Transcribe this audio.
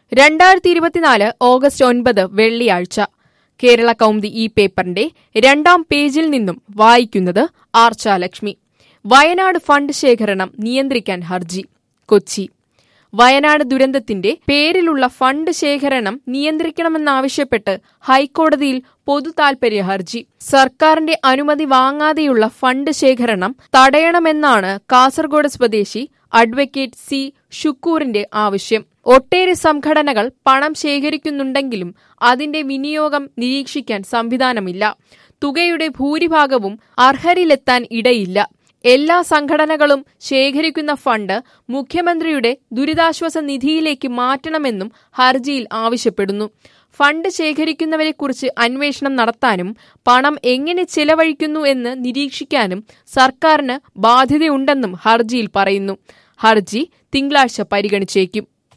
രണ്ടായിരത്തി ഇരുപത്തിനാല് ഓഗസ്റ്റ് ഒൻപത് വെള്ളിയാഴ്ച കേരള കൗമുദി ഈ പേപ്പറിന്റെ രണ്ടാം പേജിൽ നിന്നും വായിക്കുന്നത് ആർച്ചാലക്ഷ്മി വയനാട് ഫണ്ട് ശേഖരണം നിയന്ത്രിക്കാൻ ഹർജി കൊച്ചി വയനാട് ദുരന്തത്തിന്റെ പേരിലുള്ള ഫണ്ട് ശേഖരണം നിയന്ത്രിക്കണമെന്നാവശ്യപ്പെട്ട് ഹൈക്കോടതിയിൽ പൊതു താൽപര്യ ഹർജി സർക്കാരിന്റെ അനുമതി വാങ്ങാതെയുള്ള ഫണ്ട് ശേഖരണം തടയണമെന്നാണ് കാസർഗോഡ് സ്വദേശി അഡ്വക്കേറ്റ് സി ഷുക്കൂറിന്റെ ആവശ്യം ഒട്ടേറെ സംഘടനകൾ പണം ശേഖരിക്കുന്നുണ്ടെങ്കിലും അതിന്റെ വിനിയോഗം നിരീക്ഷിക്കാൻ സംവിധാനമില്ല തുകയുടെ ഭൂരിഭാഗവും അർഹരിലെത്താൻ ഇടയില്ല എല്ലാ സംഘടനകളും ശേഖരിക്കുന്ന ഫണ്ട് മുഖ്യമന്ത്രിയുടെ ദുരിതാശ്വാസ നിധിയിലേക്ക് മാറ്റണമെന്നും ഹർജിയിൽ ആവശ്യപ്പെടുന്നു ഫണ്ട് ശേഖരിക്കുന്നവരെക്കുറിച്ച് അന്വേഷണം നടത്താനും പണം എങ്ങനെ ചെലവഴിക്കുന്നു എന്ന് നിരീക്ഷിക്കാനും സർക്കാരിന് ബാധ്യതയുണ്ടെന്നും ഹർജിയിൽ പറയുന്നു ഹർജി തിങ്കളാഴ്ച പരിഗണിച്ചേക്കും